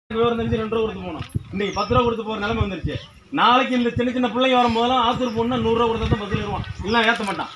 விவரம் தெரிஞ்சு ரெண்டு ரூபா கொடுத்து போகணும் இன்னைக்கு பத்து ரூபா கொடுத்து போற நிலைமை வந்துருச்சு நாளைக்கு இந்த சின்ன சின்ன பிள்ளைங்க வரும்போதெல்லாம் ஆத்தூர் போகணும்னா நூறுரூவா கொடுத்தா தான் பஸ்ஸில் ஏறுவான் இல்லை ஏற்ற மாட்டான்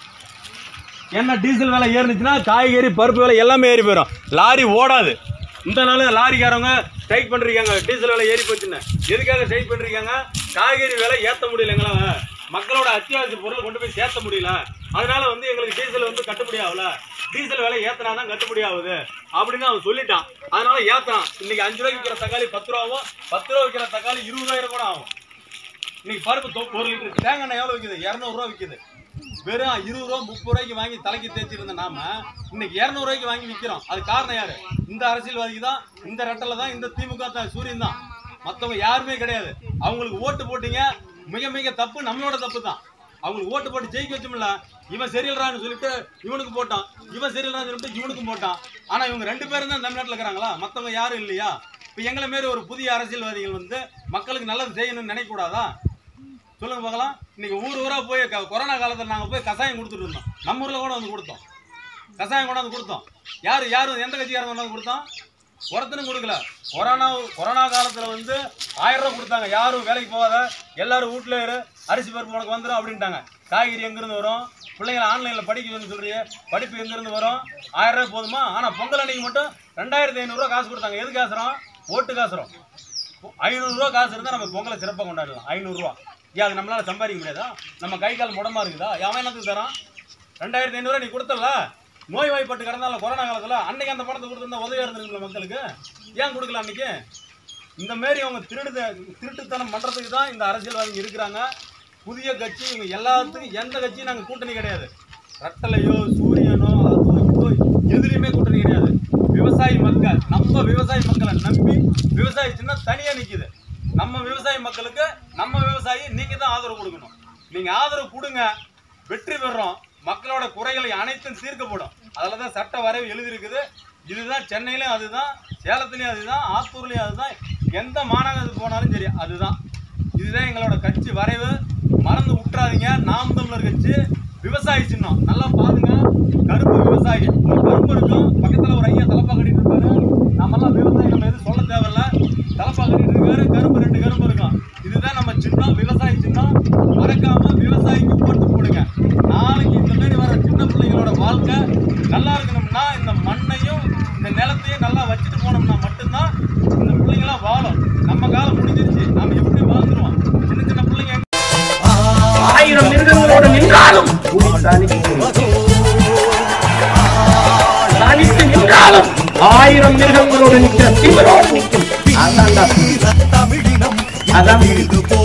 ஏன்னா டீசல் விலை ஏறுனுச்சுன்னா காய்கறி பருப்பு விலை எல்லாமே ஏறி போயிடும் லாரி ஓடாது இந்த நாள் லாரிக்காரவங்க ஸ்ட்ரைக் பண்ணிருக்காங்க டீசல் விலை ஏறி போச்சுன்னு எதுக்காக ஸ்ட்ரைக் பண்ணிருக்காங்க காய்கறி விலை ஏற்ற முடியல எங்களால் மக்களோட அத்தியாவசிய பொருள் கொண்டு போய் சேர்த்த முடியல அதனால வந்து எங்களுக்கு டீசல் வந்து கட்டுப்படி ஆகல டீசல் விலை ஏத்தனா தான் கட்டுப்படி ஆகுது அப்படின்னு அவன் சொல்லிட்டான் அதனால ஏத்தான் இன்னைக்கு அஞ்சு ரூபாய்க்கு விற்கிற தக்காளி பத்து ரூபாவும் பத்து ரூபா விற்கிற தக்காளி இருபதாயிரம் கூட ஆகும் இன்னைக்கு பருப்பு தொ- ஒரு லிட்டர் தேங்காய் எண்ணெய் எவ்வளோ விற்குது இரநூறுவா விற்குது வெறும் இருபது ரூபா முப்பது ரூபாய்க்கு வாங்கி தலைக்கு தேய்ச்சிருந்த நாம இன்னைக்கு இரநூறுவாய்க்கு வாங்கி விற்கிறோம் அது காரணம் யாரு இந்த அரசியல்வாதிக்கு தான் இந்த ரெட்டல தான் இந்த திமுக தான் சூரியன் தான் மற்றவங்க யாருமே கிடையாது அவங்களுக்கு ஓட்டு போட்டீங்க மிக மிக தப்பு நம்மளோட தப்பு தான் அவங்களுக்கு ஓட்டு போட்டு ஜெயிக்க வச்சோம்ல இவன் சரியில்றான்னு சொல்லிட்டு இவனுக்கு போட்டான் இவன் சரியில்றான்னு சொல்லிட்டு இவனுக்கும் போட்டான் ஆனா இவங்க ரெண்டு பேரும் தான் தமிழ்நாட்டில் இருக்கிறாங்களா மற்றவங்க யாரும் இல்லையா இப்போ எங்களை மாரி ஒரு புதிய அரசியல்வாதிகள் வந்து மக்களுக்கு நல்லது செய்யணும்னு நினைக்கக்கூடாதா சொல்லுங்க பார்க்கலாம் இன்னைக்கு ஊர் ஊரா போய் க- கொரோனா காலத்துல நாங்க போய் கசாயம் கொடுத்துட்டு இருந்தோம் நம்ம ஊர்ல கூட வந்து கொடுத்தோம் கசாயம் கொண்டாந்து கொடுத்தோம் யாரு யாரு எந்த கட்சிக்காரங்க கொண்டாந்து கொடுத்தோம் ஒருத்தனும் கொடுக்கல கொரோனா கொரோனா காலத்துல வந்து ஆயிரம் ரூபாய் கொடுத்தாங்க யாரும் வேலைக்கு போகாத எல்லாரும் வீட்டுல இரு அரிசி பருப்பு உனக்கு வந்துடும் அப்படின்ட்டாங்க காய்கறி எங்கிருந்து வரும் பிள்ளைங்களை ஆன்லைன்ல படிக்கணும்னு சொல்றியே படிப்பு எங்கிருந்து வரும் ஆயிரம் ரூபாய் போதுமா ஆனா பொங்கல் அன்னைக்கு மட்டும் ரெண்டாயிரத்தி ஐநூறுரூவா காசு கொடுத்தாங்க எது காசுறோம் ஓட்டு காசுறோம் ஐநூறுரூவா காசு இருந்தால் நம்ம பொங்கலை சிறப்பாக கொண்டாடலாம் ஐநூறுரூவா ஏன் அது நம்மளால சம்பாதிக்க முடியாதா நம்ம கை கால் முடமா இருக்குதா அவன் என்னத்துக்கு தரான் ரெண்டாயிரத்தி ஐநூறுரூவா நீ கொடுத்தல நோய் வாய்ப்பட்டு கிடந்தால கொரோனா காலத்தில் அன்னைக்கு அந்த பணத்தை கொடுத்துருந்தா உதவியாக இருந்திருக்குல்ல மக்களுக்கு ஏன் கொடுக்கல அன்னைக்கு இந்த மாரி அவங்க திருடுத திருட்டுத்தனம் பண்ணுறதுக்கு தான் இந்த அரசியல்வாதிங்க இருக்கிறாங்க புதிய கட்சி இவங்க எல்லாத்துக்கும் எந்த கட்சியும் நாங்கள் கூட்டணி கிடையாது ரட்டலையோ சூரியனோ அதோ இதோ எதுலையுமே கூட்டணி கிடையாது விவசாயி மக்கள் நம்ம விவசாயி மக்களை நம்பி விவசாயி சின்ன தனியாக நிற்கிது நம்ம விவசாயி மக்களுக்கு நம்ம விவசாயி நீங்கள் தான் ஆதரவு கொடுக்கணும் நீங்கள் ஆதரவு கொடுங்க வெற்றி பெறுறோம் மக்களோட குறைகளை அனைத்தும் தீர்க்கப்படும் அதில் தான் சட்ட வரைவு எழுதியிருக்குது இதுதான் சென்னையிலும் அதுதான் சேலத்துலேயும் அதுதான் ஆத்தூர்லேயும் அதுதான் எந்த மாநகரத்துக்கு போனாலும் சரி அதுதான் இதுதான் எங்களோட கட்சி வரைவு மறந்து விட்டுறாதீங்க நாம் தமிழர் கட்சி விவசாயி சின்னம் நல்லா பாருங்க கரும்பு விவசாயி ஒரு கரும்பு இருக்கும் பக்கத்துல ஒரு ஐயா தலப்பா கட்டிட்டு இருப்பாரு நம்மலாம் விவசாயி நம்ம எதுவும் சொல்ல தேவையில்ல தலப்பா கட்டிட்டு இருக்காரு கரும்பு ரெண்டு கரும்பு இருக்கும் இதுதான் நம்ம சின்னம் விவசாயி சின்னம் மறக்காம விவசாயிக்கு ஓட்டு போடுங்க நாளைக்கு இந்த மாதிரி வர சின்ன பிள்ளைங்களோட வாழ்க்கை நல்லா இருக்கணும்னா இந்த மண்ணையும் இந்த நிலத்தையும் நல்லா வச்சுட்டு போனோம்னா மட்டும்தான் இந்த பிள்ளைங்களாம் வாழும் நம்ம காலம் முடிஞ்சிருச்சு நாம எப்படி வாழ்ந்துருவோம் சின்ன சின்ன பிள்ளைங்க ஆயிரம் மிருகங்களோடு நின்றாலும் தனித்து நின்றாலும் ஆயிரம் மிருகங்களோடு நிற்கிற தீவிரோடு நிற்கும் அதான்டா. தமிழினம் அதான் இது